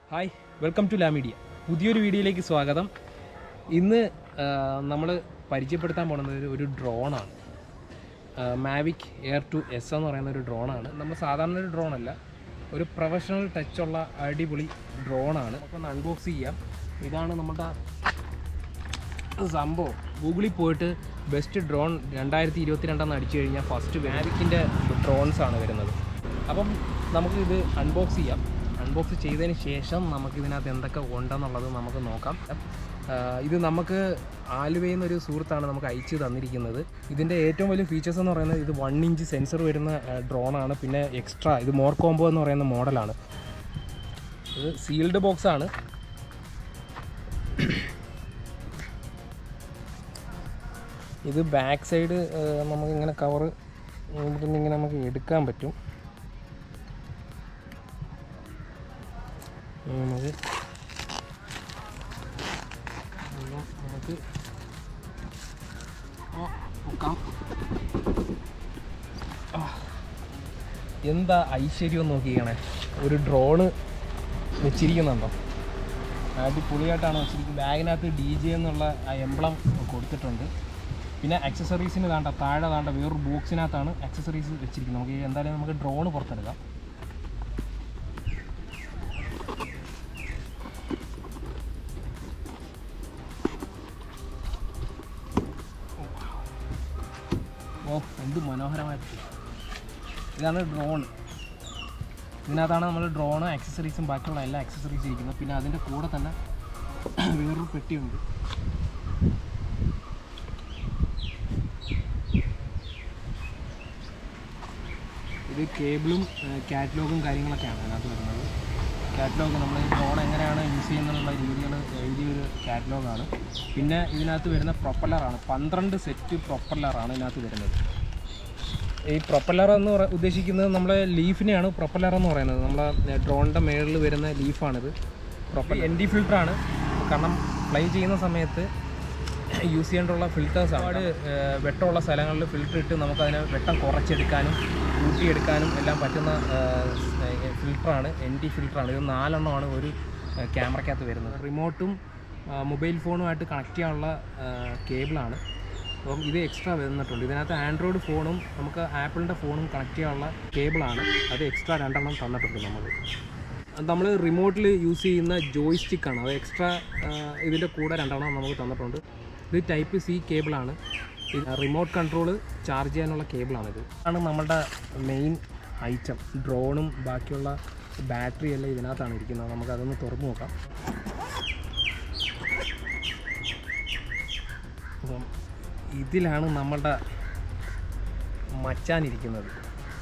Hi welcome to La Media പുതിയൊരു വീഡിയോയിലേക്ക് സ്വാഗതം ഇന്ന് നമ്മൾ പരിചയപ്പെടുത്താൻ പോകുന്നത് ഒരു- ഒരു ഡ്രോണാണ് മാവിക് എയർ ടു എസ് എന്ന് പറയുന്ന ഒരു ഡ്രോണാണ് നമ്മൾ സാധാരണ ഒരു ഡ്രോൺ അല്ല ഒരു പ്രൊഫഷണൽ ടച്ചുള്ള അടിപൊളി ഡ്രോണാണ് നമുക്കൊന്ന് അൺബോക്സ് ചെയ്യാം ഇതാണ് നമ്മുടെ സംഭവം ഗൂഗിളിൽ പോയിട്ട് ബെസ്റ്റ് ഡ്രോൺ രണ്ടായിരത്തി ഇരുപത്തിരണ്ടെന്ന് അടിച്ചു കഴിഞ്ഞാൽ ഫസ്റ്റ് മാവിക്കിൻ്റെ ഡ്രോൺസ് ആണ് വരുന്നത് അപ്പം നമുക്ക് ഇത് അൺബോക്സ് ചെയ്യാം അൺബോക്സ് ചെയ്തതിന് ശേഷം നമുക്ക് ഇതിനകത്ത് എന്തൊക്കെ ഉണ്ടെന്നുള്ളത് നമുക്ക് നോക്കാം ആ, ഇത് നമുക്ക് ആലുവയിൽ നിന്നൊരു സുഹൃത്താണ് നമുക്ക് അയച്ചു തന്നിരിക്കുന്നത് ഇതിൻ്റെ ഏറ്റവും വലിയ ഫീച്ചേഴ്സ് എന്ന് പറയുന്നത് ഇത് വൺ ഇഞ്ച് സെൻസർ വരുന്ന ഡ്രോണാണ് പിന്നെ എക്സ്ട്രാ ഇത് മോർ കോംബോ എന്ന് പറയുന്ന മോഡലാണ് ഇത് സീൽഡ് ബോക്സ് ആണ് ഇത് ബാക്ക് സൈഡ് നമുക്ക് ഇങ്ങനെ കവർ ഇവിടുന്ന് ഇങ്ങനെ നമുക്ക് എടുക്കാൻ പറ്റും ഉം, നമുക്ക് ഒന്ന് നമുക്ക് ആ, പൊക്കാം. ആ. എന്താ ഐശ്വര്യം നോക്കിക്കണേ ഒരു ഡ്രോണ് വെച്ചിരിക്കുന്നുണ്ടോ അടിപൊളിയായിട്ടാണ് വെച്ചിരിക്കുന്നത് ബാഗിനകത്ത് ഡി ജെ എന്നുള്ള ആ എംബ്ലം കൊടുത്തിട്ടുണ്ട് പിന്നെ അക്സസറീസിന് താണ്ട താഴെ താണ്ട വേറൊരു ബോക്സിനകത്താണ് അക്സസറീസ് വെച്ചിരിക്കുന്നത് നമുക്ക് ഈ എന്തായാലും നമുക്ക് ഡ്രോണ് പുറത്തെടുക്കാം ഓ എന്ത് മനോഹരമായിട്ട് ഇതാണ് ഡ്രോൺ ഇതിനകത്താണ് നമ്മൾ ഡ്രോണ് ആക്സസറീസും ബാക്കിയുള്ള എല്ലാ ആക്സസറീസും ഇരിക്കുന്നത് പിന്നെ അതിൻ്റെ കൂടെ തന്നെ വേറൊരു പെട്ടിയുണ്ട് ഇത് കേബിളും കാറ്റലോഗും കാര്യങ്ങളൊക്കെയാണ് അതിനകത്ത് വരുന്നത് കാറ്റലോഗ് നമ്മൾ ഡ്രോൺ എങ്ങനെയാണ് യൂസ് ചെയ്യുന്നതിനുള്ള രീതികൾ എഴുതിയൊരു കാറ്റലോഗാണ് പിന്നെ ഇതിനകത്ത് വരുന്ന പ്രൊപ്പല്ലറാണ് പന്ത്രണ്ട് സെറ്റ് പ്രൊപ്പല്ലറാണ് ഇതിനകത്ത് വരുന്നത് ഈ പ്രൊപ്പല്ലർ എന്ന് പറ ഉദ്ദേശിക്കുന്നത് നമ്മളെ ലീഫിനെയാണ് പ്രൊപ്പല്ലർ എന്ന് പറയുന്നത് നമ്മളെ ഡ്രോണിൻ്റെ മേളിൽ വരുന്ന ലീഫാണിത് പ്രൊപ്പല്ലർ എൻ ഡി ഫിൽറ്ററാണ് കാരണം ഫ്ലൈ ചെയ്യുന്ന സമയത്ത് യൂസ് ചെയ്യേണ്ടുള്ള ഫിൽറ്റേഴ്സ് ഒരുപാട് ഏഹ്, വെട്ടമുള്ള സ്ഥലങ്ങളിൽ ഫിൽറ്റർ ഇട്ട് നമുക്കതിനെ വെട്ടം കുറച്ചെടുക്കാനും കൂട്ടിയെടുക്കാനും എല്ലാം പറ്റുന്ന ഫിൽറ്ററാണ് എൻ ഡി ഫിൽറ്ററാണ് ഇത് നാലെണ്ണമാണ് ഒരു ഏഹ്, ക്യാമറയ്ക്കകത്ത് വരുന്നത് റിമോട്ടും മൊബൈൽ ഫോണുമായിട്ട് കണക്ട് ചെയ്യാനുള്ള കേബിളാണ് അപ്പം ഇത് എക്സ്ട്രാ വന്നിട്ടുണ്ട് ഇതിനകത്ത് ആൻഡ്രോയിഡ് ഫോണും നമുക്ക് ആപ്പിളിൻ്റെ ഫോണും കണക്ട് ചെയ്യാനുള്ള കേബിളാണ് അത് എക്സ്ട്രാ രണ്ടെണ്ണം തന്നിട്ടുണ്ട് നമ്മൾ നമ്മൾ റിമോട്ടിൽ യൂസ് ചെയ്യുന്ന ജോയ് സ്റ്റിക്കാണ് അത് എക്സ്ട്രാ ഇതിൻ്റെ കൂടെ രണ്ടെണ്ണം നമുക്ക് തന്നിട്ടുണ്ട് ഇത് ടൈപ്പ് സി കേബിളാണ് റിമോട്ട് കൺട്രോൾ ചാർജ് ചെയ്യാനുള്ള കേബിളാണിത് ആണ് നമ്മുടെ മെയിൻ ഐറ്റം ഡ്രോണും ബാക്കിയുള്ള ബാറ്ററി എല്ലാം ഇതിനകത്താണ് ഇരിക്കുന്നത് നമുക്ക് അതൊന്ന് തുറന്നു നോക്കാം അപ്പം ഇതിലാണ് നമ്മളുടെ മച്ചാനിരിക്കുന്നത്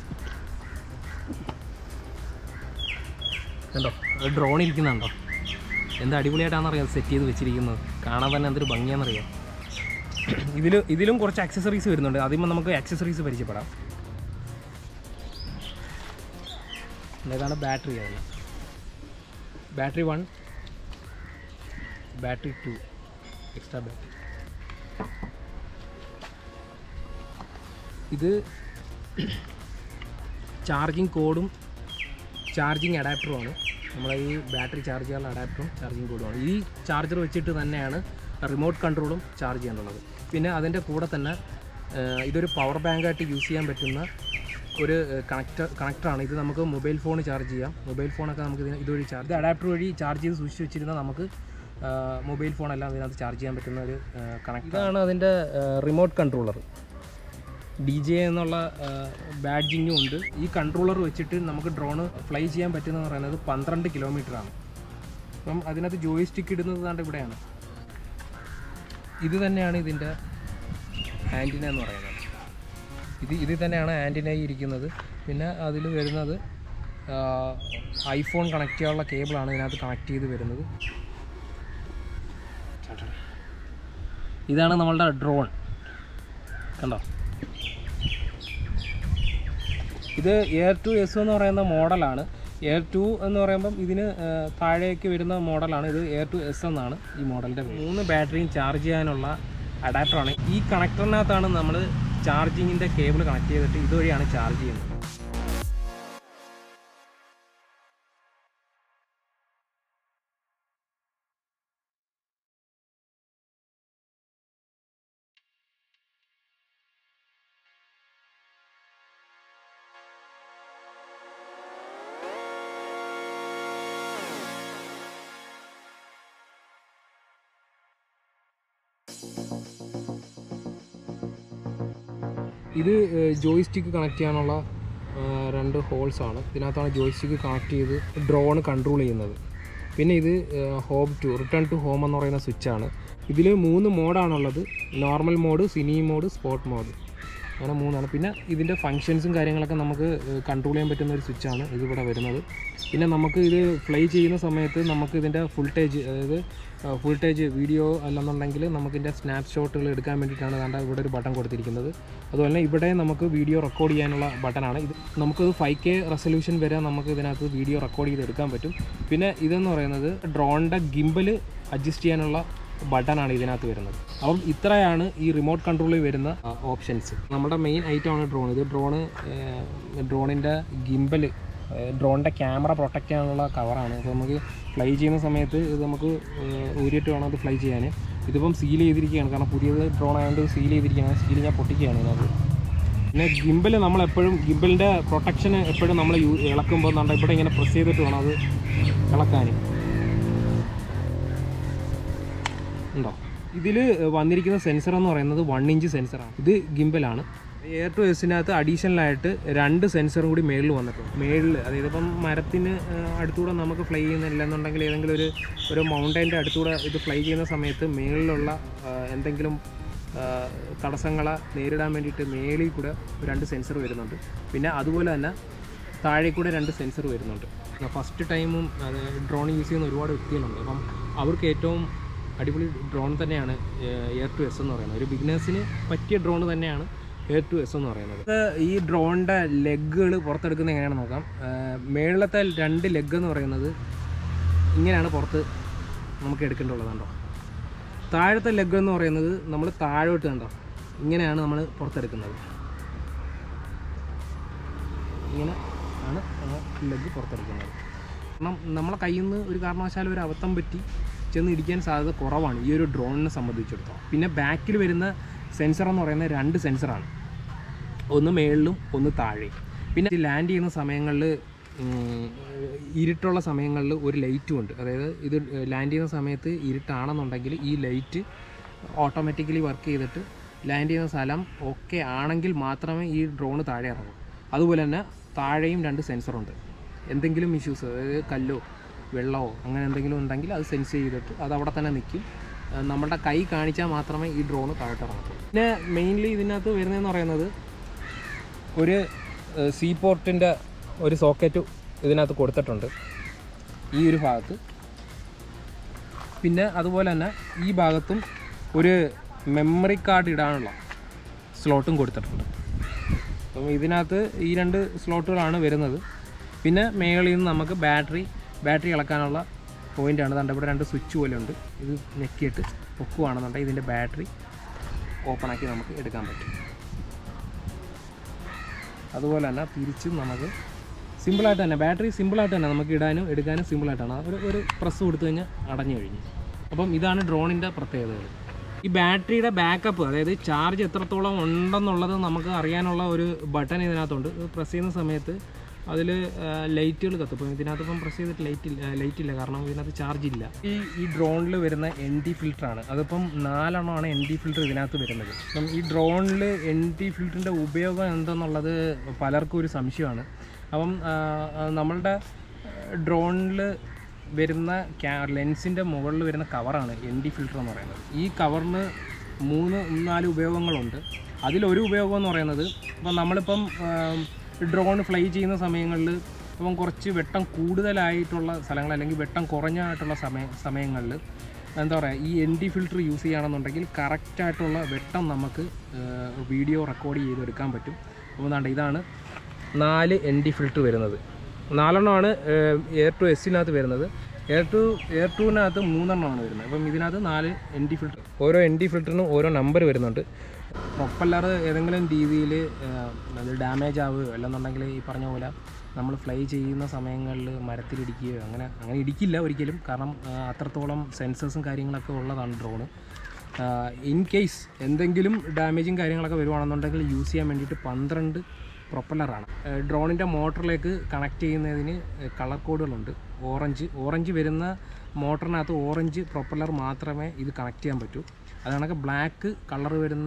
കണ്ടോ ഡ്രോൺ ഇരിക്കുന്നുണ്ടോ എന്ത് അടിപൊളിയായിട്ടാണെന്നറിയാം സെറ്റ് ചെയ്ത് വെച്ചിരിക്കുന്നത് കാണാൻ തന്നെ എന്തൊരു ഭംഗിയാണെന്നറിയാം ഇതിൽ ഇതിലും കുറച്ച് ആക്സസറീസ് വരുന്നുണ്ട് ആദ്യം നമുക്ക് ആക്സസറീസ് പരിചയപ്പെടാം ഇതാണ് ബാറ്ററി അതിന് battery one battery two extra battery ഇത് ചാർജിങ് കോഡും ചാർജിങ് അഡാപ്റ്ററുമാണ് നമ്മളെ ഈ ബാറ്ററി ചാർജ് ചെയ്യാനുള്ള അഡാപ്റ്ററും ചാർജിങ് കോഡുമാണ് ഈ ചാർജർ വെച്ചിട്ട് തന്നെയാണ് റിമോട്ട് കൺട്രോളും ചാർജ് ചെയ്യാനുള്ളത് പിന്നെ അതിൻ്റെ കൂടെ തന്നെ ആ, ഇതൊരു പവർ ബാങ്കായിട്ട് യൂസ് ചെയ്യാൻ പറ്റുന്ന ഒരു കണക്ടർ കണക്ടറാണ് ഇത് നമുക്ക് മൊബൈൽ ഫോൺ ചാർജ് ചെയ്യാം മൊബൈൽ ഫോണൊക്കെ നമുക്ക് ഇതിന് ഇതുവഴി ചാർജ് ഇത് അഡാപ്റ്റർ വഴി ചാർജ് ചെയ്ത് സൂക്ഷിച്ച് വെച്ചിരുന്നാൽ നമുക്ക് മൊബൈൽ ഫോണെല്ലാം ഇതിനകത്ത് ചാർജ് ചെയ്യാൻ പറ്റുന്ന ഒരു കണക്ട് ഇതാണ് അതിൻ്റെ റിമോട്ട് കൺട്രോളർ ഡി ജെ എന്നുള്ള ബാഡ്ജിങ്ങും ഉണ്ട് ഈ കൺട്രോളർ വെച്ചിട്ട് നമുക്ക് ഡ്രോണ് ഫ്ലൈ ചെയ്യാൻ പറ്റുന്നതെന്ന് പറയുന്നത് പന്ത്രണ്ട് ആണ് അപ്പം അതിനകത്ത് ജോയ് സ്റ്റിക്ക് ഇടുന്നത് താണ്ട് ഇവിടെയാണ് ഇത് തന്നെയാണ് ഇതിൻ്റെ ആൻറ്റിന എന്ന് പറയുന്നത് ഇത് ഇതിൽ തന്നെയാണ് ആൻറ്റിന ഇരിക്കുന്നത് പിന്നെ അതിൽ വരുന്നത് ഐഫോൺ കണക്ട് ചെയ്യാനുള്ള കേബിളാണ് ഇതിനകത്ത് കണക്ട് ചെയ്ത് വരുന്നത് ഇതാണ് നമ്മളുടെ ഡ്രോൺ കണ്ടോ ഇത് എയർ ടു എസ് എന്ന് പറയുന്ന മോഡലാണ് എയർ ടു എന്ന് പറയുമ്പം ഇതിന് ആ, താഴേക്ക് വരുന്ന മോഡലാണ് ഇത് എയർ ടു എസ് എന്നാണ് ഈ മോഡലിൻ്റെ മൂന്ന് ബാറ്ററിയും ചാർജ് ചെയ്യാനുള്ള അഡാപ്റ്ററാണ് ഈ കണക്ടറിനകത്താണ് നമ്മൾ ചാർജിങ്ങിൻ്റെ കേബിൾ കണക്ട് ചെയ്തിട്ട് ഇതുവഴിയാണ് ചാർജ് ചെയ്യുന്നത് ഇത് ജോയിസ്റ്റിക്ക് കണക്ട് ചെയ്യാനുള്ള ആ, രണ്ട് ഹോൾസ് ആണ് ഇതിനകത്താണ് ജോയിസ്റ്റിക്ക് കണക്ട് ചെയ്ത് ഡ്രോൺ കൺട്രോൾ ചെയ്യുന്നത് പിന്നെ ഇത് home to return to home എന്ന് പറയുന്ന സ്വിച്ചാണ് ഇതിൽ മൂന്ന് മോഡാണുള്ളത് normal mode cine mode sport mode അങ്ങനെ മൂന്നാണ് പിന്നെ ഇതിൻ്റെ ഫങ്ഷൻസും കാര്യങ്ങളൊക്കെ നമുക്ക് കൺട്രോൾ ചെയ്യാൻ പറ്റുന്ന ഒരു സ്വിച്ചാണ് ഇതിവിടെ വരുന്നത് പിന്നെ നമുക്ക് ഇത് പ്ലേ ചെയ്യുന്ന സമയത്ത് നമുക്ക് ഇതിൻ്റെ ഫുൾട്ടേജ് അതായത് ഫുൾട്ടേജ് വീഡിയോ അല്ലെന്നുണ്ടെങ്കിൽ നമുക്ക് ഇതിൻ്റെ സ്നാപ്ഷോട്ടുകൾ എടുക്കാൻ വേണ്ടിയിട്ടാണ് വേണ്ട ഇവിടെ ഒരു ബട്ടൺ കൊടുത്തിരിക്കുന്നത് അതുപോലെ തന്നെ ഇവിടെ നമുക്ക് വീഡിയോ റെക്കോർഡ് ചെയ്യാനുള്ള ബട്ടണാണ് ഇത് നമുക്കത് ഫൈവ് കെ റെസൊല്യൂഷൻ വരെ നമുക്ക് ഇതിനകത്ത് വീഡിയോ റെക്കോർഡ് ചെയ്ത് എടുക്കാൻ പറ്റും പിന്നെ ഇതെന്ന് പറയുന്നത് ഡ്രോണിൻ്റെ ഗിംബൽ അഡ്ജസ്റ്റ് ചെയ്യാനുള്ള ബട്ടണാണ് ഇതിനകത്ത് വരുന്നത് അപ്പം ഇത്രയാണ് ഈ റിമോട്ട് കൺട്രോളിൽ വരുന്ന ഓപ്ഷൻസ് നമ്മുടെ മെയിൻ ഐറ്റമാണ് ഡ്രോൺ ഇത് ഡ്രോണ് ഡ്രോണിൻ്റെ ഗിംബൽ ഡ്രോണിൻ്റെ ക്യാമറ പ്രൊട്ടക്റ്റ് ചെയ്യാനുള്ള കവറാണ് അപ്പോൾ നമുക്ക് ഫ്ലൈ ചെയ്യുന്ന സമയത്ത് ഇത് നമുക്ക് ഏഹ്, ഊരിയിട്ട് വേണം അത് ഫ്ലൈ ചെയ്യാൻ ഇതിപ്പം സീൽ ചെയ്തിരിക്കുകയാണ് കാരണം പുതിയത് ഡ്രോൺ ആയതുകൊണ്ട് സീൽ ചെയ്തിരിക്കുകയാണ് സീൽ ഞാൻ പൊട്ടിക്കുകയാണ് ഇതിനകത്ത് പിന്നെ ഗിംബൽ നമ്മളെപ്പോഴും ഗിംബലിൻ്റെ പ്രൊട്ടക്ഷൻ എപ്പോഴും നമ്മൾ യൂ ഇളക്കുമ്പോൾ എന്താ ഇവിടെ ഇങ്ങനെ പ്രസ് ചെയ്തിട്ട് വേണം അത് ഇളക്കാൻ ഉണ്ടോ ഇതിൽ വന്നിരിക്കുന്ന സെൻസർ എന്ന് പറയുന്നത് വൺ ഇഞ്ച് സെൻസറാണ് ഇത് ഗിംബലാണ് എയർ ടു എസിനകത്ത് അഡീഷണൽ ആയിട്ട് രണ്ട് സെൻസറും കൂടി മേളിൽ വന്നിട്ടുണ്ട് മേളിൽ അതായത് ഇപ്പം മരത്തിന് ആ, അടുത്തൂടെ നമുക്ക് ഫ്ലൈ ചെയ്യുന്നില്ല എന്നുണ്ടെങ്കിൽ ഏതെങ്കിലും ഒരു ഒരു മൗണ്ടൈൻ്റെ അടുത്തൂടെ ഇത് ഫ്ലൈ ചെയ്യുന്ന സമയത്ത് മേളിലുള്ള ആ, എന്തെങ്കിലും ആ, തടസ്സങ്ങളെ നേരിടാൻ വേണ്ടിയിട്ട് മേളിൽ കൂടെ രണ്ട് സെൻസർ വരുന്നുണ്ട് പിന്നെ അതുപോലെ തന്നെ താഴെ കൂടെ രണ്ട് സെൻസർ വരുന്നുണ്ട് ഫസ്റ്റ് ടൈമും ഡ്രോൺ യൂസ് ചെയ്യുന്ന ഒരുപാട് വ്യക്തികളുണ്ട് അപ്പം അവർക്ക് ഏറ്റവും അടിപൊളി ഡ്രോൺ തന്നെയാണ് എയർ ടു എസ് എന്ന് പറയുന്നത് ഒരു ബിഗിനേഴ്സിന് പറ്റിയ ഡ്രോൺ തന്നെയാണ് എയർ ടു എസ് എന്ന് പറയുന്നത് ഇത് ഈ ഡ്രോണിൻ്റെ ലെഗുകൾ പുറത്തെടുക്കുന്നത് എങ്ങനെയാണെന്ന് നോക്കാം മേളിലത്തെ രണ്ട് ലെഗ് എന്ന് പറയുന്നത് ഇങ്ങനെയാണ് പുറത്ത് നമുക്ക് എടുക്കേണ്ടതുള്ളതുണ്ടോ താഴത്തെ ലെഗ് എന്ന് പറയുന്നത് നമ്മൾ താഴോട്ട് കണ്ടോ ഇങ്ങനെയാണ് നമ്മൾ പുറത്തെടുക്കുന്നത് ഇങ്ങനെ ആണ് ലെഗ് പുറത്തെടുക്കുന്നത് കാരണം നമ്മളെ കയ്യിൽ നിന്ന് ഒരു കാരണവശാലും ഒരു അബദ്ധം പറ്റി ചെന്ന് ഇടിക്കാൻ സാധ്യത കുറവാണ് ഈ ഒരു ഡ്രോണിനെ സംബന്ധിച്ചിടത്തോളം പിന്നെ ബാക്കിൽ വരുന്ന സെൻസർ എന്ന് പറയുന്നത് രണ്ട് സെൻസറാണ് ഒന്ന് മേളിലും ഒന്ന് താഴെയും പിന്നെ ഇത് ലാൻഡ് ചെയ്യുന്ന സമയങ്ങളിൽ ഇരുട്ടുള്ള സമയങ്ങളിൽ ഒരു ലൈറ്റും ഉണ്ട് അതായത് ഇത് ലാൻഡ് ചെയ്യുന്ന സമയത്ത് ഇരുട്ടാണെന്നുണ്ടെങ്കിൽ ഈ ലൈറ്റ് ഓട്ടോമാറ്റിക്കലി വർക്ക് ചെയ്തിട്ട് ലാൻഡ് ചെയ്യുന്ന സ്ഥലം ഓക്കെ ആണെങ്കിൽ മാത്രമേ ഈ ഡ്രോണ് താഴെ ഇറങ്ങൂ അതുപോലെ തന്നെ താഴെയും രണ്ട് സെൻസറുണ്ട് എന്തെങ്കിലും ഇഷ്യൂസ് അതായത് കല്ലോ വെള്ളമോ അങ്ങനെ എന്തെങ്കിലും ഉണ്ടെങ്കിൽ അത് സെൻസ് ചെയ്തിട്ട് അത് അവിടെ തന്നെ നിൽക്കും ഏഹ് നമ്മുടെ കൈ കാണിച്ചാൽ മാത്രമേ ഈ ഡ്രോണ് താഴോട്ട് ഇറങ്ങത്തുള്ളൂ പിന്നെ മെയിൻലി ഇതിനകത്ത് വരുന്നതെന്ന് പറയുന്നത് ഒരു സീ പോർട്ടിൻ്റെ ഒരു സോക്കറ്റ് ഇതിനകത്ത് കൊടുത്തിട്ടുണ്ട് ഈ ഒരു ഭാഗത്ത് പിന്നെ അതുപോലെ തന്നെ ഈ ഭാഗത്തും ഒരു മെമ്മറി കാർഡ് ഇടാനുള്ള സ്ലോട്ടും കൊടുത്തിട്ടുണ്ട് അപ്പം ഇതിനകത്ത് ഈ രണ്ട് സ്ലോട്ടുകളാണ് വരുന്നത് പിന്നെ മേളിൽ നിന്ന് നമുക്ക് ബാറ്ററി ബാറ്ററി ഇളക്കാനുള്ള പോയിൻ്റാണ് ദാണ്ട് ഇവിടെ രണ്ട് സ്വിച്ച് പോലെ ഉണ്ട് ഇത് ഞെക്കിയിട്ട് പൊക്കുവാണെന്നുണ്ടെങ്കിൽ ഇതിൻ്റെ ബാറ്ററി ഓപ്പണാക്കി നമുക്ക് എടുക്കാൻ പറ്റും അതുപോലെ തന്നെ തിരിച്ചും നമുക്ക് സിമ്പിളായിട്ട് തന്നെ ബാറ്ററി സിമ്പിളായിട്ട് തന്നെ നമുക്ക് ഇടാനും എടുക്കാനും സിമ്പിളായിട്ടാണ് ഒരു ഒരു പ്രസ് കൊടുത്തു കഴിഞ്ഞാൽ അടഞ്ഞു കഴിഞ്ഞു അപ്പം ഇതാണ് ഡ്രോണിൻ്റെ പ്രത്യേകതകൾ ഈ ബാറ്ററിയുടെ ബാക്കപ്പ് അതായത് ചാർജ് എത്രത്തോളം ഉണ്ടെന്നുള്ളത് നമുക്ക് അറിയാനുള്ള ഒരു ബട്ടൺ ഇതിനകത്തുണ്ട് പ്രസ് ചെയ്യുന്ന സമയത്ത് അതിൽ ലൈറ്റുകൾ കത്തും ഇപ്പം ഇതിനകത്ത് ഇപ്പം പ്രസ് ചെയ്തിട്ട് ലൈറ്റ് ഇല്ല ലൈറ്റ് ഇല്ല കാരണം ഇതിനകത്ത് ചാർജ് ഇല്ല ഈ ഈ ഡ്രോണിൽ വരുന്ന എൻ ഡി ഫിൽറ്ററാണ് അതിപ്പം നാലെണ്ണമാണ് എൻ ഡി ഫിൽറ്റർ ഇതിനകത്ത് വരുന്നത് അപ്പം ഈ ഡ്രോണിൽ എൻ ഡി ഫിൽറ്ററിൻ്റെ ഉപയോഗം എന്തെന്നുള്ളത് പലർക്കും ഒരു സംശയമാണ് അപ്പം ആ, ആ, നമ്മളുടെ ഡ്രോണിൽ വരുന്ന ക്യാ ലെൻസിൻ്റെ മുകളിൽ വരുന്ന കവറാണ് എൻ ഡി ഫിൽറ്റർ എന്ന് പറയുന്നത് ഈ കവറിന് മൂന്ന് നാല് ഉപയോഗങ്ങളുണ്ട് അതിലൊരു ഉപയോഗം എന്ന് പറയുന്നത് ഇപ്പം നമ്മളിപ്പം ഡ്രോൺ ഫ്ലൈ ചെയ്യുന്ന സമയങ്ങളിൽ ഇപ്പം കുറച്ച് വെട്ടം കൂടുതലായിട്ടുള്ള സ്ഥലങ്ങൾ അല്ലെങ്കിൽ വെട്ടം കുറഞ്ഞായിട്ടുള്ള സമയ സമയങ്ങളിൽ എന്താ പറയുക ഈ എൻ ഡി ഫിൽറ്റർ യൂസ് ചെയ്യുകയാണെന്നുണ്ടെങ്കിൽ കറക്റ്റായിട്ടുള്ള വെട്ടം നമുക്ക് വീഡിയോ റെക്കോർഡ് ചെയ്തെടുക്കാൻ പറ്റും അപ്പോൾ എന്താണ്ട് ഇതാണ് നാല് എൻ ഡി ഫിൽറ്റർ വരുന്നത് നാലെണ്ണമാണ് എയർ ടു എസിനകത്ത് വരുന്നത് എയർ ടു എയർ ടുവിനകത്ത് മൂന്നെണ്ണമാണ് വരുന്നത് അപ്പം ഇതിനകത്ത് നാല് എൻ ഡി ഫിൽറ്റർ ഓരോ എൻ ഡി ഫിൽറ്ററിനും ഓരോ നമ്പർ വരുന്നുണ്ട് പ്രൊപ്പല്ലർ ഏതെങ്കിലും രീതിയിൽ അത് ഡാമേജ് ആവുകയോ അല്ലെന്നുണ്ടെങ്കിൽ ഈ പറഞ്ഞ പോലെ നമ്മൾ ഫ്ലൈ ചെയ്യുന്ന സമയങ്ങളിൽ മരത്തിലിടിക്കുകയോ അങ്ങനെ അങ്ങനെ ഇടിക്കില്ല ഒരിക്കലും കാരണം ആ, അത്രത്തോളം സെൻസേഴ്സും കാര്യങ്ങളൊക്കെ ഉള്ളതാണ് ഡ്രോണ് ഇൻ കേസ് എന്തെങ്കിലും ഡാമേജും കാര്യങ്ങളൊക്കെ വരുവാണെന്നുണ്ടെങ്കിൽ യൂസ് ചെയ്യാൻ വേണ്ടിയിട്ട് പന്ത്രണ്ട് പ്രൊപ്പല്ലറാണ് ഡ്രോണിൻ്റെ മോട്ടറിലേക്ക് കണക്ട് ചെയ്യുന്നതിന് കളർ കോഡുകളുണ്ട് ഓറഞ്ച് ഓറഞ്ച് വരുന്ന മോട്ടറിനകത്ത് ഓറഞ്ച് പ്രൊപ്പല്ലർ മാത്രമേ ഇത് കണക്ട് ചെയ്യാൻ പറ്റൂ അത് കണക്ക് ബ്ലാക്ക് കളർ വരുന്ന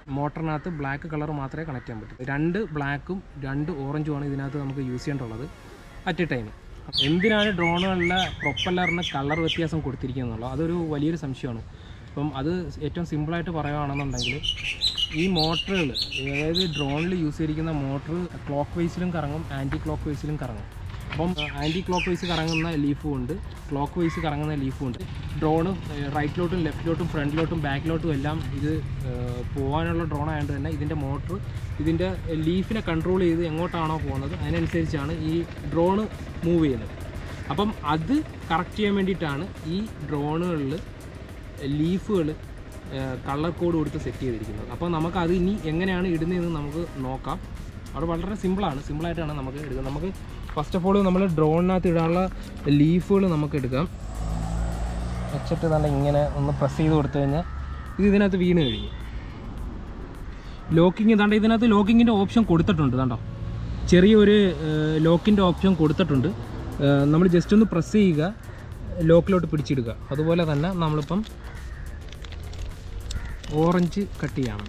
മോട്ടറിനകത്ത് ബ്ലാക്ക് കളർ മാത്രമേ കണക്ട് ചെയ്യാൻ പറ്റൂ രണ്ട് ബ്ലാക്കും രണ്ട് ഓറഞ്ചുമാണ് ഇതിനകത്ത് നമുക്ക് യൂസ് ചെയ്യേണ്ടുള്ളത് അറ്റ് എ ടൈം എന്തിനാണ് ഡ്രോണുകളിലെ പ്രൊപ്പല്ലറിന് കളർ വ്യത്യാസം കൊടുത്തിരിക്കുന്നത് എന്നുള്ളത് അതൊരു വലിയൊരു സംശയമാണ് അപ്പം അത് ഏറ്റവും സിമ്പിളായിട്ട് പറയുകയാണെന്നുണ്ടെങ്കിൽ ഈ മോട്ടറുകൾ അതായത് ഡ്രോണിൽ യൂസ് ചെയ്തിരിക്കുന്ന മോട്ടർ ക്ലോക്ക് വൈസിലും കറങ്ങും ആൻറ്റി ക്ലോക്ക് വൈസിലും കറങ്ങും അപ്പം ആൻറ്റി ക്ലോക്ക് വൈസ് കറങ്ങുന്ന ലീഫും ഉണ്ട് ക്ലോക്ക് വൈസ് കറങ്ങുന്ന ലീഫും ഉണ്ട് ഡ്രോണ് റൈറ്റിലോട്ടും ലെഫ്റ്റിലോട്ടും ഫ്രണ്ടിലോട്ടും ബാക്കിലോട്ടും എല്ലാം ഇത് ഏഹ്, പോകാനുള്ള ഡ്രോൺ ആയതുകൊണ്ട് തന്നെ ഇതിൻ്റെ മോട്ടർ ഇതിൻ്റെ ലീഫിനെ കൺട്രോൾ ചെയ്ത് എങ്ങോട്ടാണോ പോകുന്നത് അതിനനുസരിച്ചാണ് ഈ ഡ്രോണ് മൂവ് ചെയ്യുന്നത് അപ്പം അത് കറക്റ്റ് ചെയ്യാൻ വേണ്ടിയിട്ടാണ് ഈ ഡ്രോണുകളിൽ ലീഫുകൾ കളർ കോഡ് കൊടുത്ത് സെറ്റ് ചെയ്തിരിക്കുന്നത് അപ്പോൾ നമുക്ക് അത് ഇനി എങ്ങനെയാണ് ഇടുന്നതെന്ന് നമുക്ക് നോക്കാം അവിടെ വളരെ സിമ്പിളാണ് സിമ്പിളായിട്ടാണ് നമുക്ക് എടുക്കുന്നത് നമുക്ക് ഫസ്റ്റ് ഓഫ് ഓൾ നമ്മൾ ഡ്രോണിനകത്ത് ഇടാനുള്ള ലീഫുകൾ നമുക്ക് എടുക്കാം വെച്ചിട്ട് നല്ല ഇങ്ങനെ ഒന്ന് പ്രസ് ചെയ്ത് കൊടുത്തു കഴിഞ്ഞാൽ ഇത് ഇതിനകത്ത് വീണ് കഴിഞ്ഞു ലോക്കിങ് ഇതാണ്ട് ഇതിനകത്ത് ലോക്കിങ്ങിൻ്റെ ഓപ്ഷൻ കൊടുത്തിട്ടുണ്ട് കണ്ടോ ചെറിയൊരു ലോക്കിൻ്റെ ഓപ്ഷൻ കൊടുത്തിട്ടുണ്ട് നമ്മൾ ജസ്റ്റ് ഒന്ന് പ്രസ് ചെയ്യുക ലോക്കിലോട്ട് പിടിച്ചിടുക അതുപോലെ തന്നെ നമ്മളിപ്പം ഓറഞ്ച് കട്ട് ചെയ്യണം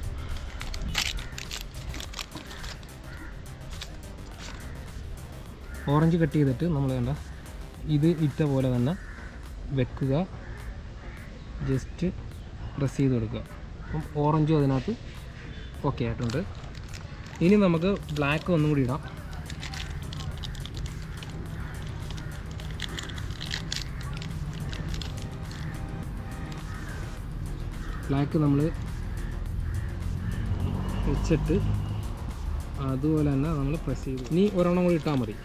ഓറഞ്ച് കട്ട് ചെയ്തിട്ട് നമ്മൾ വേണ്ട ഇത് ഇട്ട പോലെ തന്നെ വെക്കുക ജസ്റ്റ് പ്രസ് ചെയ്ത് കൊടുക്കുക അപ്പം ഓറഞ്ചും അതിനകത്ത് ഓക്കെ ആയിട്ടുണ്ട് ഇനി നമുക്ക് ബ്ലാക്ക് ഒന്നും കൂടി ഇടാം ബ്ലാക്ക് നമ്മൾ വെച്ചിട്ട് അതുപോലെ തന്നെ നമ്മൾ പ്രസ് ചെയ്തു ഇനി ഒരെണ്ണം കൂടി ഇട്ടാൽ മതി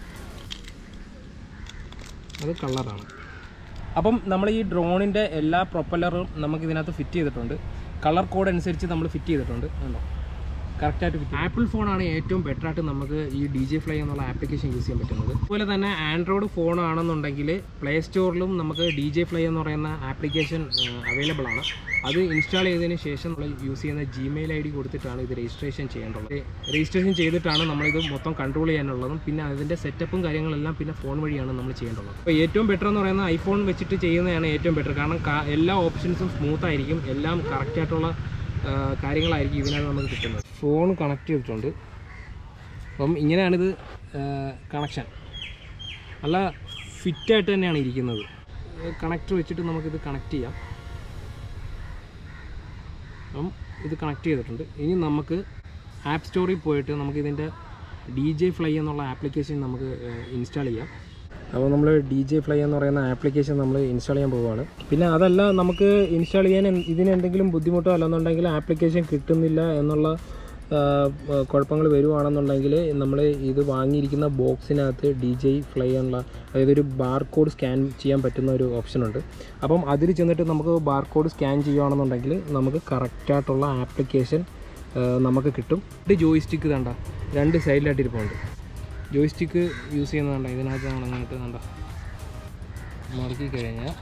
അത് കളറാണ് അപ്പം നമ്മൾ ഈ ഡ്രോണിൻ്റെ എല്ലാ പ്രൊപ്പല്ലറും നമുക്ക് ഇതിനകത്ത് ഫിറ്റ് ചെയ്തിട്ടുണ്ട് കളർ കോഡ് അനുസരിച്ച് നമ്മൾ ഫിറ്റ് ചെയ്തിട്ടുണ്ട് കണ്ടോ കറക്റ്റായിട്ട് ഫിറ്റ് ആപ്പിൾ ഫോണാണ് ഏറ്റവും ബെറ്റർ ആയിട്ട് നമുക്ക് ഈ ഡി ജെ ഫ്ലൈ എന്നുള്ള ആപ്ലിക്കേഷൻ യൂസ് ചെയ്യാൻ പറ്റുന്നത് അതുപോലെ തന്നെ ആൻഡ്രോയിഡ് ഫോൺ ആണെന്നുണ്ടെങ്കിൽ പ്ലേ സ്റ്റോറിലും നമുക്ക് ഡി ജെ ഫ്ലൈ എന്ന് പറയുന്ന ആപ്ലിക്കേഷൻ അവൈലബിൾ ആണ് അത് ഇൻസ്റ്റാൾ ചെയ്തതിന് ശേഷം നമ്മൾ യൂസ് ചെയ്യുന്ന ജിമെയിൽ ഐ ഡി കൊടുത്തിട്ടാണ് ഇത് രജിസ്ട്രേഷൻ ചെയ്യേണ്ടത് രജിസ്ട്രേഷൻ ചെയ്തിട്ടാണ് നമ്മളിത് മൊത്തം കൺട്രോൾ ചെയ്യാനുള്ളതും പിന്നെ അതിൻ്റെ സെറ്റപ്പും കാര്യങ്ങളെല്ലാം പിന്നെ ഫോൺ വഴിയാണ് നമ്മൾ ചെയ്യേണ്ടത് അപ്പോൾ ഏറ്റവും ബെറ്റർ എന്ന് പറയുന്നത് ഐഫോൺ വെച്ചിട്ട് ചെയ്യുന്നതാണ് ഏറ്റവും ബെറ്റർ കാരണം കാ- എല്ലാ ഓപ്ഷൻസും സ്മൂത്ത് ആയിരിക്കും എല്ലാം കറക്റ്റ് ആയിട്ടുള്ള ആ, കാര്യങ്ങളായിരിക്കും ഇതിനകത്ത് നമുക്ക് കിട്ടുന്നത് ഫോൺ കണക്ട് ചെയ്തിട്ടുണ്ട് അപ്പം ഇങ്ങനെയാണിത് കണക്ഷൻ നല്ല ഫിറ്റായിട്ട് തന്നെയാണ് ഇരിക്കുന്നത് കണക്ടർ വെച്ചിട്ട് നമുക്കിത് കണക്ട് ചെയ്യാം അപ്പം ഇത് കണക്ട് ചെയ്തിട്ടുണ്ട് ഇനി നമുക്ക് ആപ്പ് സ്റ്റോറിൽ പോയിട്ട് നമുക്ക് ഇതിൻ്റെ ഡി ജെ ഫ്ലൈ എന്നുള്ള ആപ്ലിക്കേഷൻ നമുക്ക് ഇൻസ്റ്റാൾ ചെയ്യാം അപ്പോൾ നമ്മൾ ഡി ജെ ഫ്ലൈ എന്ന് പറയുന്ന ആപ്ലിക്കേഷൻ നമ്മൾ ഇൻസ്റ്റാൾ ചെയ്യാൻ പോവുകയാണ് പിന്നെ അതല്ല നമുക്ക് ഇൻസ്റ്റാൾ ചെയ്യാൻ എന്ത്- ഇതിന് എന്തെങ്കിലും ബുദ്ധിമുട്ടോ അല്ലെന്നുണ്ടെങ്കിൽ ആപ്ലിക്കേഷൻ കിട്ടുന്നില്ല എന്നുള്ള കുഴപ്പങ്ങൾ വരുവാണെന്നുണ്ടെങ്കിൽ നമ്മൾ ഇത് വാങ്ങിയിരിക്കുന്ന ബോക്സിനകത്ത് ഡി ജെ ഫ്ലൈ എന്നുള്ള അതായത് ഒരു ബാർ കോഡ് സ്കാൻ ചെയ്യാൻ പറ്റുന്ന ഒരു ഓപ്ഷൻ ഉണ്ട് അപ്പം അതിൽ ചെന്നിട്ട് നമുക്ക് ബാർ കോഡ് സ്കാൻ ചെയ്യുകയാണെന്നുണ്ടെങ്കിൽ നമുക്ക് കറക്റ്റായിട്ടുള്ള ആപ്ലിക്കേഷൻ നമുക്ക് കിട്ടും ഇത് ജോയിസ്റ്റിക്ക് വേണ്ട രണ്ട് സൈഡിലായിട്ട് ഇരിപ്പുണ്ട് ജോയിസ്റ്റിക്ക് യൂസ് ചെയ്യുന്നതുണ്ട് ഇതിനകത്ത് നമ്മൾ അങ്ങോട്ട് കണ്ട മടക്കി കഴിഞ്ഞാൽ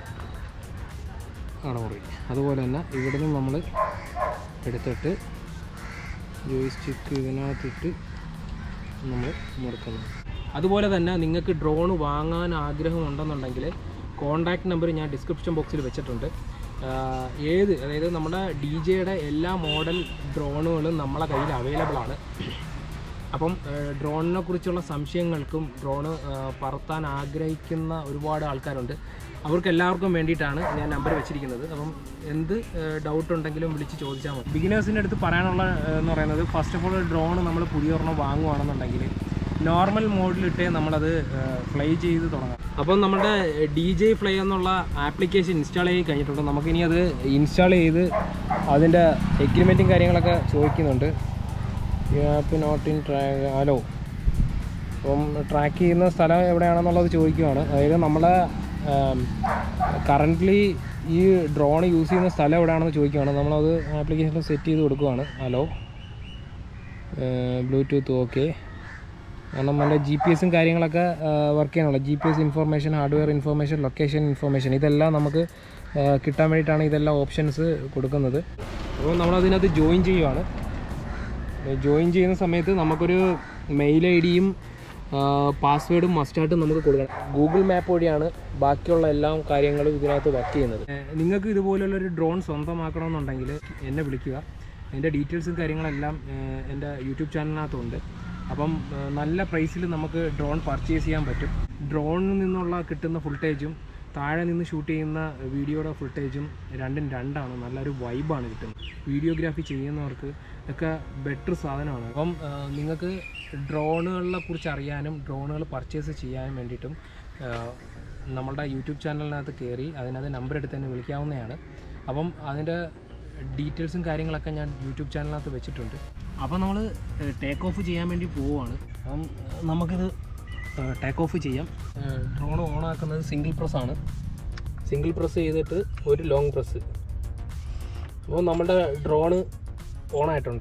അവിടെ മുറി അതുപോലെ തന്നെ ഇവിടെ നിന്ന് നമ്മൾ എടുത്തിട്ട് ജോയിസ്റ്റിക്ക് ഇതിനകത്തിട്ട് നമ്മൾ മുറുക്കുന്നു അതുപോലെ തന്നെ നിങ്ങൾക്ക് ഡ്രോൺ വാങ്ങാൻ ആഗ്രഹമുണ്ടെന്നുണ്ടെങ്കിൽ കോൺടാക്ട് നമ്പർ ഞാൻ ഡിസ്ക്രിപ്ഷൻ ബോക്സിൽ വെച്ചിട്ടുണ്ട് ആഹ് ഏത് അതായത് നമ്മുടെ ഡി ജെയുടെ എല്ലാ മോഡൽ ഡ്രോണുകളും നമ്മളെ കയ്യിൽ അവൈലബിൾ ആണ് അപ്പം ഡ്രോണിനെ കുറിച്ചുള്ള സംശയങ്ങൾക്കും ഡ്രോണ് പറത്താൻ ആഗ്രഹിക്കുന്ന ഒരുപാട് ആൾക്കാരുണ്ട് അവർക്ക് എല്ലാവർക്കും വേണ്ടിയിട്ടാണ് ഞാൻ നമ്പർ വെച്ചിരിക്കുന്നത് അപ്പം എന്ത് ഡൗട്ട് ഉണ്ടെങ്കിലും വിളിച്ച് ചോദിച്ചാൽ മതി ബിഗിനേഴ്സിൻ്റെ അടുത്ത് പറയാനുള്ള ഏഹ്, എന്ന് പറയുന്നത് ഫസ്റ്റ് ഓഫ് ഓൾ ഡ്രോൺ നമ്മൾ പുതിയ ഒരെണ്ണം വാങ്ങുവാണെന്നുണ്ടെങ്കിൽ നോർമൽ മോഡിലിട്ടേ നമ്മളത് ഫ്ലൈ ചെയ്ത് തുടങ്ങാം അപ്പം നമ്മുടെ ഡി ജെ ഫ്ലൈ എന്നുള്ള ആപ്ലിക്കേഷൻ ഇൻസ്റ്റാൾ ചെയ്ത് കഴിഞ്ഞിട്ടുണ്ട് നമുക്കിനി അത് ഇൻസ്റ്റാൾ ചെയ്ത് അതിൻ്റെ എഗ്രിമെൻറ്റും കാര്യങ്ങളൊക്കെ ചോദിക്കുന്നുണ്ട് ആപ്പ് നോട്ട് ഇൻ ട്രാ ഹലോ അപ്പം ട്രാക്ക് ചെയ്യുന്ന സ്ഥലം എവിടെയാണെന്നുള്ളത് ചോദിക്കുവാണ് അതായത് നമ്മളെ കറൻ്റ്ലി ഈ ഡ്രോൺ യൂസ് ചെയ്യുന്ന സ്ഥലം എവിടെയാണെന്ന് ചോദിക്കുവാണ് നമ്മളത് ആപ്ലിക്കേഷനിൽ സെറ്റ് ചെയ്ത് കൊടുക്കുവാണ് ഹലോ ബ്ലൂടൂത്ത് ഓക്കെ കാരണം നല്ല ജി പി എസും കാര്യങ്ങളൊക്കെ വർക്ക് ചെയ്യാനുള്ള G P S information hardware information location information ഇതെല്ലാം നമുക്ക് ആ, കിട്ടാൻ വേണ്ടിയിട്ടാണ് ഇതെല്ലാം ഓപ്ഷൻസ് കൊടുക്കുന്നത് അപ്പോൾ നമ്മളതിനകത്ത് ജോയിൻ ചെയ്യുവാണ് ജോയിൻ ചെയ്യുന്ന സമയത്ത് നമുക്കൊരു മെയിൽ ഐ ഡിയും പാസ്വേഡും മസ്റ്റായിട്ട് നമുക്ക് കൊടുക്കണം ഗൂഗിൾ മാപ്പ് വഴിയാണ് ബാക്കിയുള്ള എല്ലാ കാര്യങ്ങളും ഇതിനകത്ത് വർക്ക് ചെയ്യുന്നത് ഏഹ് നിങ്ങൾക്ക് ഇതുപോലുള്ളൊരു ഡ്രോൺ സ്വന്തമാക്കണമെന്നുണ്ടെങ്കിൽ എന്നെ വിളിക്കുക അതിൻ്റെ ഡീറ്റെയിൽസും കാര്യങ്ങളെല്ലാം ഏഹ്, എൻ്റെ യൂട്യൂബ് ചാനലിനകത്തുണ്ട് അപ്പം ഏഹ്, നല്ല പ്രൈസിൽ നമുക്ക് ഡ്രോൺ പർച്ചേസ് ചെയ്യാൻ പറ്റും ഡ്രോണിൽ നിന്നുള്ള കിട്ടുന്ന ഫുൾട്ടേജും താഴെ നിന്ന് ഷൂട്ട് ചെയ്യുന്ന വീഡിയോയുടെ ഫുൾട്ടേജും രണ്ടും രണ്ടാണ് നല്ലൊരു വൈബാണ് കിട്ടുന്നത് വീഡിയോഗ്രാഫി ചെയ്യുന്നവർക്ക് ഒക്കെ ബെറ്റർ സാധനമാണ് അപ്പം ആ, നിങ്ങൾക്ക് ഡ്രോണുകളെ കുറിച്ച് അറിയാനും ഡ്രോണുകൾ പർച്ചേസ് ചെയ്യാനും വേണ്ടിയിട്ടും ആ, നമ്മളുടെ യൂട്യൂബ് ചാനലിനകത്ത് കയറി അതിനകത്ത് നമ്പർ എടുത്ത് തന്നെ വിളിക്കാവുന്നതാണ് അപ്പം അതിൻ്റെ ഡീറ്റെയിൽസും കാര്യങ്ങളൊക്കെ ഞാൻ യൂട്യൂബ് ചാനലിനകത്ത് വെച്ചിട്ടുണ്ട് അപ്പോൾ നമ്മൾ ടേക്ക് ഓഫ് ചെയ്യാൻ വേണ്ടി പോവുകയാണ് അപ്പം നമുക്കിത് ടേക്ക് ഓഫ് ചെയ്യാം ഡ്രോൺ ഓൺ ആക്കുന്നത് സിംഗിൾ പ്രസ് ആണ് സിംഗിൾ പ്രസ് ചെയ്തിട്ട് ഒരു ലോങ് പ്രസ് അപ്പോൾ നമ്മുടെ ഡ്രോണ് ഓൺ ആയിട്ടുണ്ട്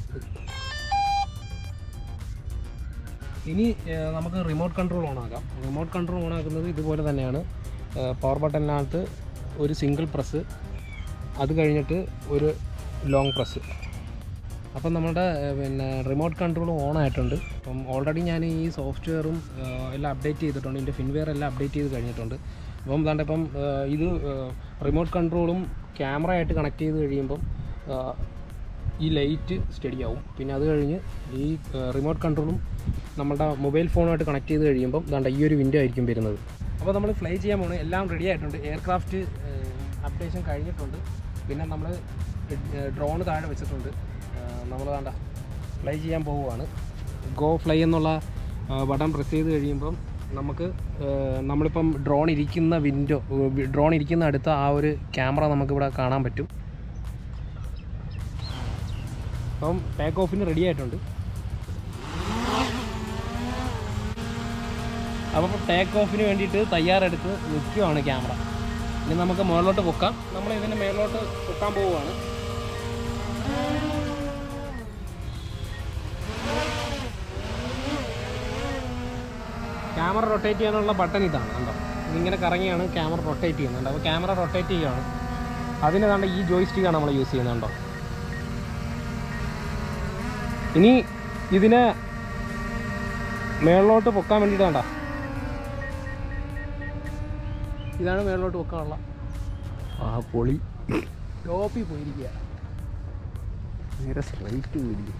ഇനി ഏഹ്, നമുക്ക് റിമോട്ട് കൺട്രോൾ ഓൺ ആക്കാം റിമോട്ട് കൺട്രോൾ ഓൺ ആക്കുന്നത് ഇതുപോലെ തന്നെയാണ് പവർ ബട്ടണിനകത്ത് ഒരു സിംഗിൾ പ്രസ് അത് കഴിഞ്ഞിട്ട് ഒരു ലോങ് പ്രസ് അപ്പം നമ്മുടെ ഏഹ്, പിന്നെ റിമോട്ട് കൺട്രോൾ ഓൺ ആയിട്ടുണ്ട് അപ്പം ഓൾറെഡി ഞാൻ ഈ സോഫ്റ്റ്വെയറും ഏഹ്, എല്ലാം അപ്ഡേറ്റ് ചെയ്തിട്ടുണ്ട് ഇതിൻ്റെ ഫിൻവെയർ എല്ലാം അപ്ഡേറ്റ് ചെയ്ത് കഴിഞ്ഞിട്ടുണ്ട് അപ്പം ദാണ്ട് ഇപ്പം ഏഹ്, ഇത് റിമോട്ട് കൺട്രോളും ക്യാമറ ആയിട്ട് കണക്ട് ചെയ്ത് കഴിയുമ്പം ഏഹ്, ഈ ലൈറ്റ് സ്റ്റഡി ആവും പിന്നെ അത് കഴിഞ്ഞ് ഈ റിമോട്ട് കൺട്രോളും നമ്മുടെ മൊബൈൽ ഫോണുമായിട്ട് കണക്ട് ചെയ്ത് കഴിയുമ്പം ദാണ്ട ഈ ഒരു വിൻഡോ ആയിരിക്കും വരുന്നത് അപ്പോൾ നമ്മൾ ഫ്ലൈ ചെയ്യാൻ പോകണം എല്ലാം റെഡി ആയിട്ടുണ്ട് എയർക്രാഫ്റ്റ് അപ്ഡേഷൻ കഴിഞ്ഞിട്ടുണ്ട് പിന്നെ നമ്മൾ ഡ്രോൺ താഴെ വെച്ചിട്ടുണ്ട് നമ്മൾ വേണ്ട ഫ്ലൈ ചെയ്യാൻ പോവുകയാണ് ഗോ ഫ്ലൈ എന്നുള്ള ബട്ടൺ പ്രസ് ചെയ്ത് കഴിയുമ്പം നമുക്ക് ഏഹ്, നമ്മളിപ്പം ഡ്രോൺ ഇരിക്കുന്ന വിൻഡോ ഡ്രോൺ ഇരിക്കുന്ന അടുത്ത ആ ഒരു ക്യാമറ നമുക്കിവിടെ കാണാൻ പറ്റും അപ്പം ടേക്ക് ഓഫിന് റെഡി ആയിട്ടുണ്ട് അപ്പോൾ ടേക്ക് ഓഫിന് വേണ്ടിയിട്ട് തയ്യാറെടുത്ത് നിൽക്കുകയാണ് ക്യാമറ ഇനി നമുക്ക് മുകളിലോട്ട് പൊക്കാം നമ്മൾ ഇതിൻ്റെ മേളിലോട്ട് പൊക്കാൻ പോവുകയാണ് ക്യാമറ റൊട്ടേറ്റ് ചെയ്യാനുള്ള ബട്ടൺ ഇതാണ് കണ്ടോ ഇതിങ്ങനെ കറങ്ങിയാണ് ക്യാമറ റൊട്ടേറ്റ് ചെയ്യുന്നുണ്ട് അപ്പോൾ ക്യാമറ റൊട്ടേറ്റ് ചെയ്യുകയാണ് അതിന് കണ്ട ഈ ജോയിസ്റ്റിക്കാണ് നമ്മൾ യൂസ് ചെയ്യുന്നത് കണ്ടോ ഇനി ഇതിനെ മേളിലോട്ട് പൊക്കാൻ വേണ്ടിയിട്ട് വേണ്ട ഇതാണ് മേളിലോട്ട് പൊക്കാനുള്ള ആ പൊളി ടോപ്പിൽ പോയിരിക്കുക നേരെ സ്ട്രൈറ്റ് പോയിരിക്കും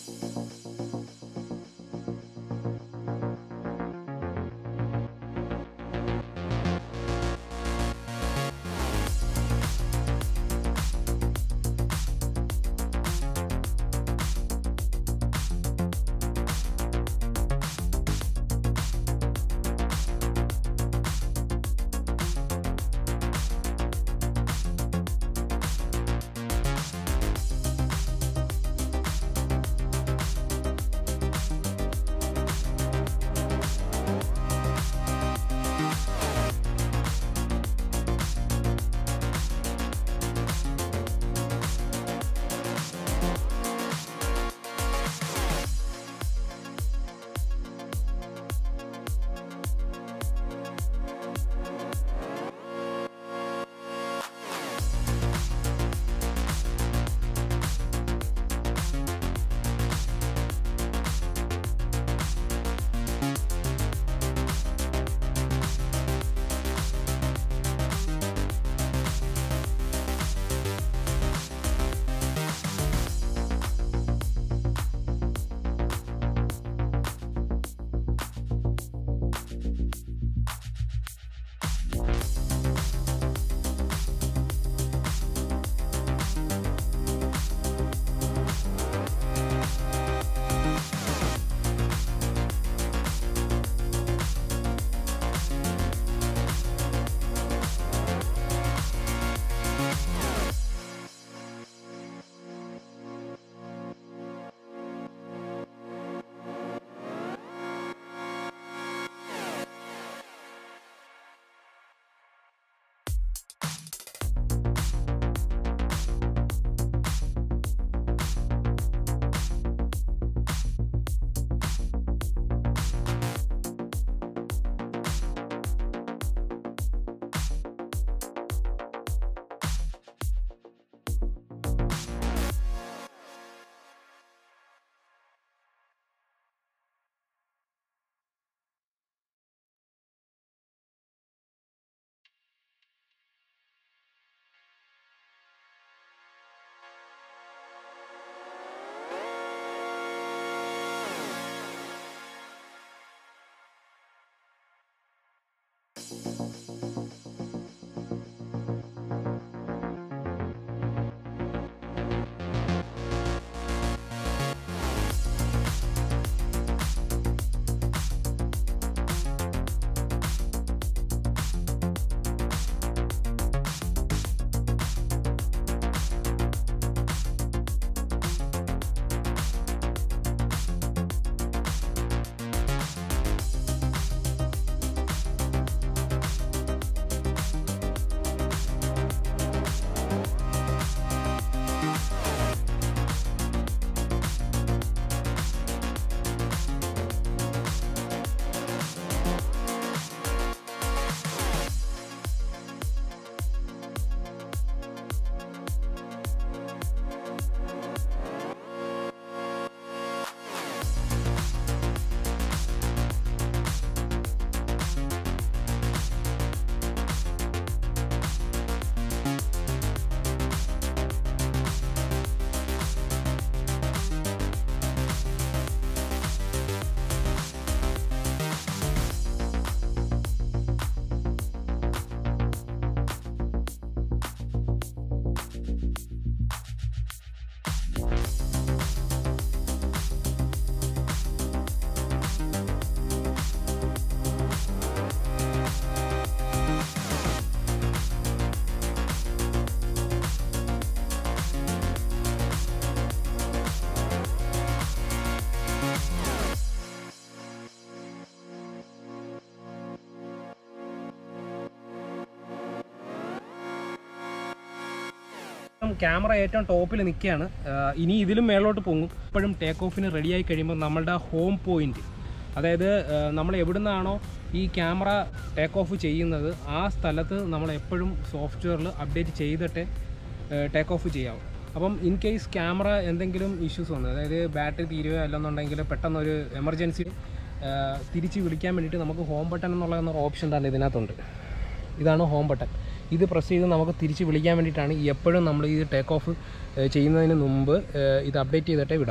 ക്യാമറ ഏറ്റവും ടോപ്പിൽ നിൽക്കുകയാണ് ഇനി ഇതിലും മേളോട്ട് പൊങ്ങും ഇപ്പോഴും ടേക്ക് ഓഫിന് റെഡിയായി കഴിയുമ്പോൾ നമ്മളുടെ ഹോം പോയിന്റ് അതായത് ആ, നമ്മൾ എവിടുന്നാണോ ഈ ക്യാമറ ടേക്ക് ഓഫ് ചെയ്യുന്നത് ആ സ്ഥലത്ത് നമ്മൾ എപ്പോഴും സോഫ്റ്റ്വെയറിൽ അപ്ഡേറ്റ് ചെയ്തിട്ട് ടേക്ക് ഓഫ് ചെയ്യാവും അപ്പം ഇൻ കേസ് ക്യാമറ എന്തെങ്കിലും ഇഷ്യൂസ് വന്നു അതായത് ബാറ്ററി തീരുകയോ അല്ലെന്നുണ്ടെങ്കിൽ പെട്ടെന്നൊരു എമർജൻസി തിരിച്ച് വിളിക്കാൻ വേണ്ടിയിട്ട് നമുക്ക് ഹോം ബട്ടൺ എന്നുള്ള എന്നൊരു ഓപ്ഷൻ തന്നെ ഇതിനകത്തുണ്ട് ഇതാണ് ഹോം ബട്ടൺ ഇത് പ്രസ് ചെയ്ത് നമുക്ക് തിരിച്ച് വിളിക്കാൻ വേണ്ടിയിട്ടാണ് ഈ എപ്പോഴും നമ്മൾ ഈ ടേക്ക് ഓഫ് ചെയ്യുന്നതിന് മുമ്പ് ഏഹ്, ഇത് അപ്ഡേറ്റ് ചെയ്തിട്ടേ വിടാവും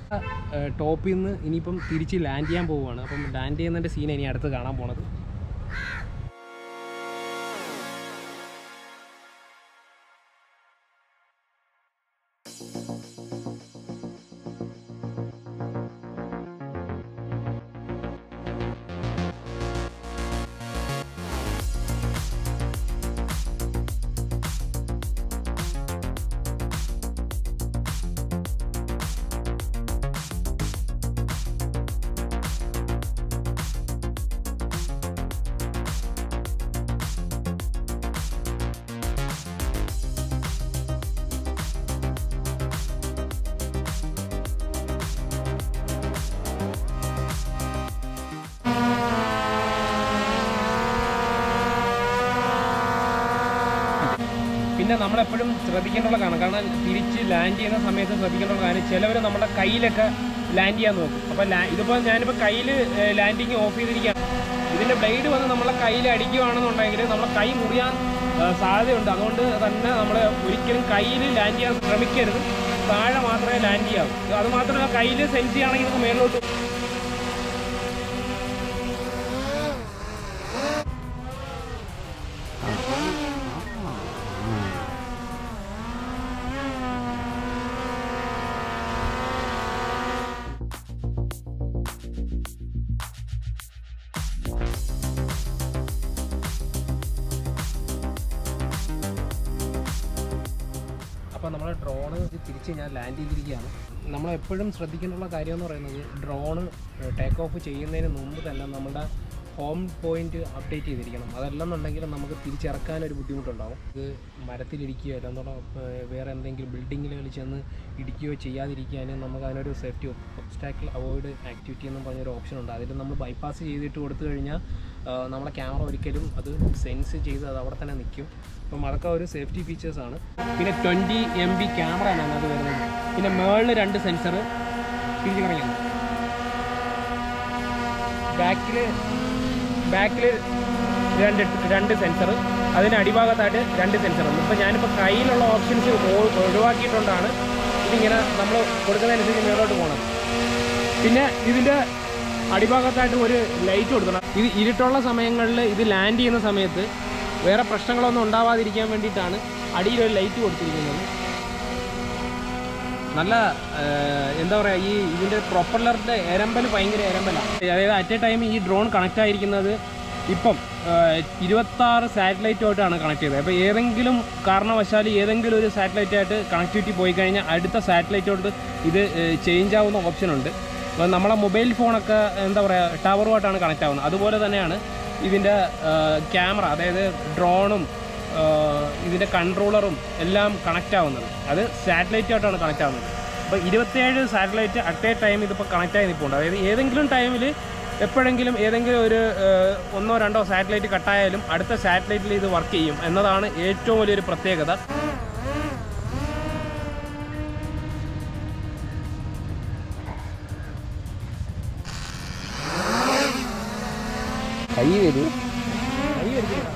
ടോപ്പിൽ നിന്ന് ഇനിയിപ്പം തിരിച്ച് ലാൻഡ് ചെയ്യാൻ പോവുകയാണ് അപ്പം ലാൻഡ് ചെയ്യുന്നതിൻ്റെ സീൻ ഇനി അടുത്ത് കാണാൻ പോണത് പിന്നെ നമ്മളെപ്പോഴും ശ്രദ്ധിക്കേണ്ടുള്ള കാരണം കാരണം തിരിച്ച് ലാൻഡ് ചെയ്യുന്ന സമയത്ത് ശ്രദ്ധിക്കേണ്ടുള്ള കാര്യം ചിലവർ നമ്മുടെ കയ്യിലൊക്കെ ലാൻഡ് ചെയ്യാൻ നോക്കും അപ്പോൾ ഇതിപ്പോൾ ഞാനിപ്പോൾ കയ്യിൽ ലാൻഡിങ് ഓഫ് ചെയ്തിരിക്കുകയാണ് ഇതിൻ്റെ ബ്ലേഡ് വന്ന് നമ്മളെ കയ്യിൽ അടിക്കുകയാണെന്നുണ്ടെങ്കിൽ നമ്മളെ കൈ മുറിയാൻ ആ, സാധ്യതയുണ്ട് അതുകൊണ്ട് തന്നെ നമ്മൾ ഒരിക്കലും കയ്യിൽ ലാൻഡ് ചെയ്യാൻ ശ്രമിക്കരുത് താഴെ മാത്രമേ ലാൻഡ് ചെയ്യാവൂ അത് മാത്രമല്ല കയ്യിൽ സെൻസ് ചെയ്യുകയാണെങ്കിൽ നമുക്ക് മേളിലോട്ട് അപ്പോൾ നമ്മൾ ഡ്രോണ് തിരിച്ച് ഞാൻ ലാൻഡ് ചെയ്തിരിക്കുകയാണ് നമ്മൾ എപ്പോഴും ശ്രദ്ധിക്കേണ്ടുള്ള കാര്യം എന്ന് പറയുന്നത് ഡ്രോണ് ടേക്ക് ഓഫ് ചെയ്യുന്നതിന് മുമ്പ് തന്നെ നമ്മുടെ ഹോം പോയിന്റ് അപ്ഡേറ്റ് ചെയ്തിരിക്കണം അതല്ലെന്നുണ്ടെങ്കിൽ നമുക്ക് തിരിച്ചിറക്കാൻ ഒരു ബുദ്ധിമുട്ടുണ്ടാവും ഇത് മരത്തിലിരിക്കുകയോ അല്ലെന്നുള്ള വേറെ എന്തെങ്കിലും ബിൽഡിങ്ങിൽ ചെന്ന് ഇടിക്കുകയോ ചെയ്യാതിരിക്കാൻ നമുക്ക് അതിനൊരു സേഫ്റ്റി ഒബ്സ്റ്റാക്കിൾ അവോയ്ഡ് ആക്ടിവിറ്റി എന്നും പറഞ്ഞൊരു ഓപ്ഷൻ ഉണ്ട് അതിൽ നമ്മൾ ബൈപ്പാസ് ചെയ്തിട്ട് കൊടുത്തു കഴിഞ്ഞാൽ ആ, നമ്മളെ ക്യാമറ ഒരിക്കലും അത് സെൻസ് ചെയ്ത് അത് അവിടെ തന്നെ നിൽക്കും അപ്പം അതൊക്കെ ഒരു സേഫ്റ്റി ഫീച്ചേഴ്സ് ആണ് പിന്നെ ട്വൻറ്റി എം ബി ക്യാമറയാണ് അതിനകത്ത് വരുന്നത് പിന്നെ മേളിൽ രണ്ട് സെൻസർ തിരിച്ചു കളയുന്നു ബാക്കിൽ ബാക്കിൽ രണ്ട് രണ്ട് സെൻസർ അതിന് അടിഭാഗത്തായിട്ട് രണ്ട് സെൻസർ ഉണ്ട് ഇപ്പം ഞാനിപ്പോൾ കയ്യിലുള്ള ഓപ്ഷൻസ് ഒഴിവാക്കിയിട്ടുകൊണ്ടാണ് ഇതിങ്ങനെ നമ്മൾ കൊടുക്കുന്നതനുസരിച്ച് മേലോട്ട് പോകണം പിന്നെ ഇതിൻ്റെ അടിഭാഗത്തായിട്ട് ഒരു ലൈറ്റ് കൊടുക്കണം ഇത് ഇരുട്ടുള്ള സമയങ്ങളിൽ ഇത് ലാൻഡ് ചെയ്യുന്ന സമയത്ത് വേറെ പ്രശ്നങ്ങളൊന്നും ഉണ്ടാവാതിരിക്കാൻ വേണ്ടിയിട്ടാണ് അടിയിൽ ഒരു ലൈറ്റ് കൊടുത്തിരിക്കുന്നത് നല്ല ഏഹ്, എന്താ പറയുക ഈ ഇതിൻ്റെ പ്രൊപ്പല്ലറിൻ്റെ എരമ്പൽ ഭയങ്കര എരമ്പലാണ് അതായത് അറ്റ് എ ടൈം ഈ ഡ്രോൺ കണക്റ്റ് ആയിരിക്കുന്നത് ഇപ്പം ഇരുപത്താറ് സാറ്റലൈറ്റുമായിട്ടാണ് കണക്ട് ചെയ്തത് അപ്പോൾ ഏതെങ്കിലും കാരണവശാൽ ഏതെങ്കിലും ഒരു സാറ്റലൈറ്റായിട്ട് കണക്ടിവിറ്റി പോയി കഴിഞ്ഞാൽ അടുത്ത സാറ്റലൈറ്റോട്ട് ഇത് ചേഞ്ച് ആവുന്ന ഓപ്ഷൻ ഉണ്ട് അപ്പോൾ നമ്മളെ മൊബൈൽ ഫോണൊക്കെ എന്താ പറയുക ടവറുമായിട്ടാണ് കണക്റ്റ് ആവുന്നത് അതുപോലെ തന്നെയാണ് ഇതിൻ്റെ ക്യാമറ അതായത് ഡ്രോണും ഇതിൻ്റെ കൺട്രോളറും എല്ലാം കണക്റ്റ് ആവുന്നത് അത് സാറ്റലൈറ്റുമായിട്ടാണ് കണക്റ്റ് ആവുന്നത് അപ്പോൾ ഇരുപത്തേഴ് സാറ്റലൈറ്റ് അറ്റ് എ ടൈം ഇതിപ്പോൾ കണക്റ്റ് ആയി നിൽപ്പുണ്ട് അതായത് ഏതെങ്കിലും ടൈമിൽ എപ്പോഴെങ്കിലും ഏതെങ്കിലും ഒരു ഏഹ്, ഒന്നോ രണ്ടോ സാറ്റലൈറ്റ് കട്ടായാലും അടുത്ത സാറ്റലൈറ്റിൽ ഇത് വർക്ക് ചെയ്യും എന്നതാണ് ഏറ്റവും വലിയൊരു പ്രത്യേകത കൈ വരൂ കൈ എടുത്തില്ല.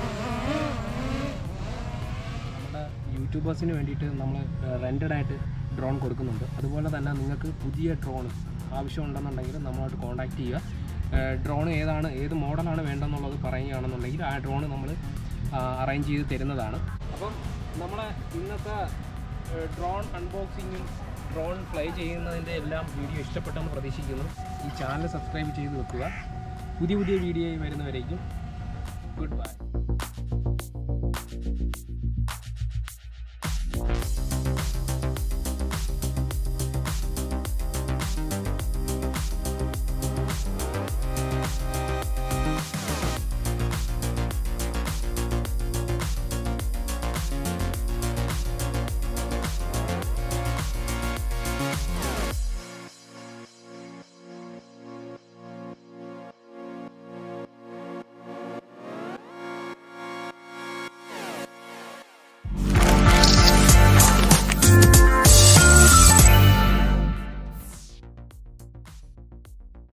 നമ്മുടെ യൂട്യൂബേഴ്സിന് വേണ്ടിയിട്ട് നമ്മൾ റെൻറ്റഡ് ആയിട്ട് ഡ്രോൺ കൊടുക്കുന്നുണ്ട് അതുപോലെ തന്നെ നിങ്ങൾക്ക് പുതിയ ഡ്രോൺ ആവശ്യമുണ്ടെന്നുണ്ടെങ്കിൽ നമ്മളായിട്ട് കോൺടാക്റ്റ് ചെയ്യുക ഡ്രോൺ ഏതാണ് ഏത് മോഡലാണ് വേണ്ടതെന്നുള്ളത് പറയുകയാണെന്നുണ്ടെങ്കിൽ ആ ഡ്രോൺ നമ്മൾ അറേഞ്ച് ചെയ്ത് തരുന്നതാണ് അപ്പം നമ്മളെ ഇന്നത്തെ ഡ്രോൺ അൺബോക്സിങ്ങും ഡ്രോൺ ഫ്ലൈ ചെയ്യുന്നതിൻ്റെ എല്ലാം വീഡിയോ ഇഷ്ടപ്പെട്ടെന്ന് പ്രതീക്ഷിക്കുന്നു ഈ ചാനൽ സബ്സ്ക്രൈബ് ചെയ്ത് വെക്കുക പുതിയ പുതിയ വീഡിയോ വരുന്നവരേക്കും ഗുഡ് ബൈ